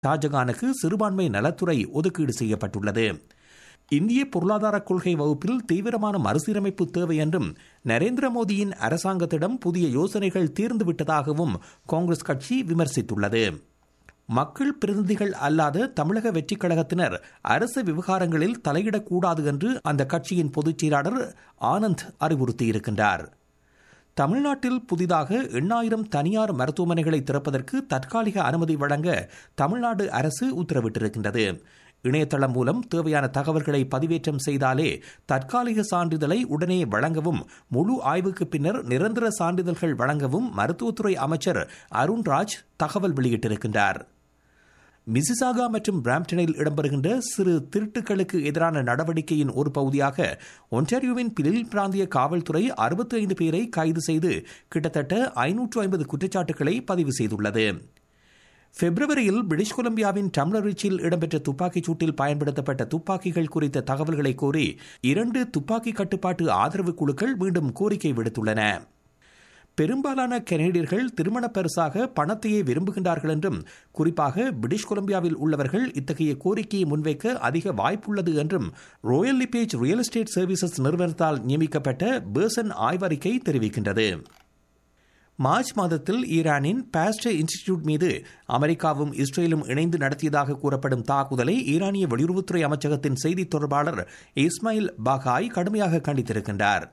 ஷாஜகானுக்கு சிறுபான்மை நலத்துறை ஒதுக்கீடு செய்யப்பட்டுள்ளது இந்திய பொருளாதார கொள்கை வகுப்பில் தீவிரமான மறுசீரமைப்பு தேவை என்றும் நரேந்திர மோடியின் அரசாங்கத்திடம் புதிய யோசனைகள் தீர்ந்துவிட்டதாகவும் காங்கிரஸ் கட்சி விமர்சித்துள்ளது மக்கள் பிரதிநிதிகள் அல்லாத தமிழக வெற்றிக் கழகத்தினர் அரசு விவகாரங்களில் தலையிடக்கூடாது என்று அந்த கட்சியின் பொதுச் செயலாளர் ஆனந்த் அறிவுறுத்தியிருக்கின்றார் தமிழ்நாட்டில் புதிதாக எண்ணாயிரம் தனியார் மருத்துவமனைகளை திறப்பதற்கு தற்காலிக அனுமதி வழங்க தமிழ்நாடு அரசு உத்தரவிட்டிருக்கின்றது இணையதளம் மூலம் தேவையான தகவல்களை பதிவேற்றம் செய்தாலே தற்காலிக சான்றிதழை உடனே வழங்கவும் முழு ஆய்வுக்கு பின்னர் நிரந்தர சான்றிதழ்கள் வழங்கவும் மருத்துவத்துறை அமைச்சர் அருண்ராஜ் தகவல் வெளியிட்டிருக்கின்றார் மிசிசாகா மற்றும் பிராம்டனில் இடம்பெறுகின்ற சிறு திருட்டுகளுக்கு எதிரான நடவடிக்கையின் ஒரு பகுதியாக ஒன்டாரியோவின் பிலில் பிராந்திய காவல்துறை அறுபத்தி ஐந்து பேரை கைது செய்து கிட்டத்தட்ட ஐநூற்று ஐம்பது குற்றச்சாட்டுகளை பதிவு செய்துள்ளது பிப்ரவரியில் பிரிட்டிஷ் கொலம்பியாவின் டம்ளரிச்சில் இடம்பெற்ற துப்பாக்கிச் சூட்டில் பயன்படுத்தப்பட்ட துப்பாக்கிகள் குறித்த தகவல்களை கோரி இரண்டு துப்பாக்கி கட்டுப்பாட்டு ஆதரவு குழுக்கள் மீண்டும் கோரிக்கை விடுத்துள்ளன பெரும்பாலான கனேடியர்கள் திருமண பரிசாக பணத்தையே விரும்புகின்றார்கள் என்றும் குறிப்பாக பிரிட்டிஷ் கொலம்பியாவில் உள்ளவர்கள் இத்தகைய கோரிக்கையை முன்வைக்க அதிக வாய்ப்புள்ளது என்றும் Royal LePage real estate services நிறுவனத்தால் நியமிக்கப்பட்ட பேர்சன் ஆய்வறிக்கை தெரிவிக்கின்றது மார்ச் மாதத்தில் ஈரானின் பாஸ்டர் இன்ஸ்டிடியூட் மீது அமெரிக்காவும் இஸ்ரேலும் இணைந்து நடத்தியதாக கூறப்படும் தாக்குதலை ஈரானிய வெளியுறவுத்துறை அமைச்சகத்தின் செய்தித் தொடர்பாளர் இஸ்மாயில் பாகாய் கடுமையாக கண்டித்திருக்கின்றார்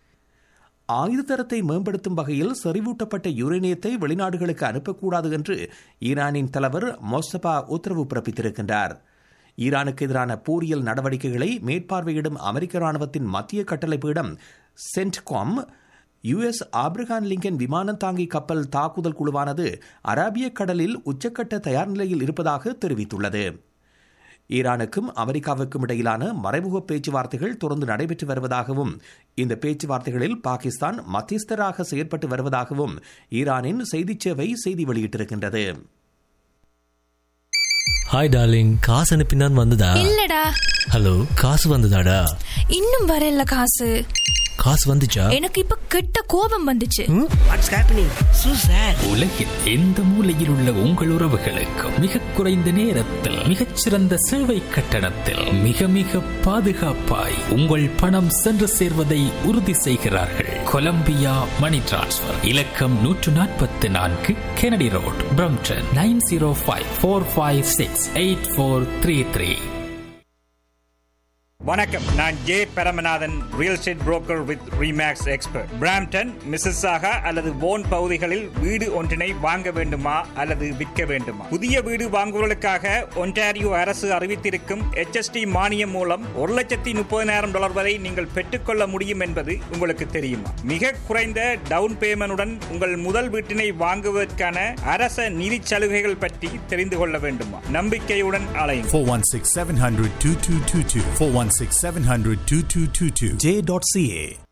ஆயுத தரத்தை மேம்படுத்தும் வகையில் செறிவூட்டப்பட்ட யுரேனியத்தை வெளிநாடுகளுக்கு அனுப்பக்கூடாது என்று ஈரானின் தலைவர் மொஸ்தபா உத்தரவு பிறப்பித்திருக்கின்றார் ஈரானுக்கு எதிரான போரியல் நடவடிக்கைகளை மேற்பார்வையிடும் அமெரிக்க ராணுவத்தின் மத்திய கட்டளை பீடம் சென்ட்காம் யுஎஸ் ஆப்ரஹான் லிங்கன் விமானம் தாங்கி கப்பல் தாக்குதல் குழுவானது அராபிய கடலில் உச்சக்கட்ட தயார் நிலையில் இருப்பதாக தெரிவித்துள்ளது ஈரானுக்கும் அமெரிக்காவுக்கும் இடையிலான மறைமுக பேச்சுவார்த்தைகள் தொடர்ந்து நடைபெற்று வருவதாகவும் இந்த பேச்சுவார்த்தைகளில் பாகிஸ்தான் மத்தியஸ்தராக செயற்பட்டு வருவதாகவும் ஈரானின் செய்திச் சேவை செய்தி வெளியிட்டிருக்கின்றது ஹாய் டார்லிங் காசு அனுப்பினான் வந்ததா இல்லடா ஹலோ காசு வந்ததாடா இன்னும் வரல காசு காசு வந்துச்சா எனக்கு இப்ப கெட்ட கோபம் வந்துச்சு வாட்ஸ் ஹேப்பனிங் சூ சார் உலகில் எந்த மூலையில் உள்ள உங்கள் உறவுகளுக்கும் மிக குறைந்த நேரத்தில் மிகச்சிறந்த சேவை கட்டணத்தில் மிக மிக பாதுகாப்பாய் உங்கள் பணம் சென்று சேர்வதை உறுதி செய்கிறார்கள் கொலம்பியா மணி டிரான்ஸ்பர் இலக்கம் நூற்று நாற்பத்தி நான்கு Kennedy road Brampton nine zero five four five six eight four three three வணக்கம் நான் J Paramanathan real estate broker with Remax expert Brampton Mississauga அல்லது போன் பகுதிகளில் வீடு ஒன்றினை வாங்க வேண்டுமா அல்லது விற்க வேண்டுமா புதிய வீடு வாங்குவதற்காக ஒன்டாரியோ அரசு அறிவித்திருக்கும் HST மானியம் மூலம் ஒரு லட்சத்தி முப்பதினாயிரம் டாலர் வரை நீங்கள் பெற்றுக்கொள்ள முடியும் என்பது உங்களுக்கு தெரியுமா மிக குறைந்த டவுன் பேமெண்டுடன் உங்கள் முதல் வீட்டினை வாங்குவதற்கான அரச நிதி சலுகைகள் பற்றி தெரிந்து கொள்ள வேண்டுமா நம்பிக்கையுடன் அலையும் 416 700 2222. 416 700 2222. J dot CA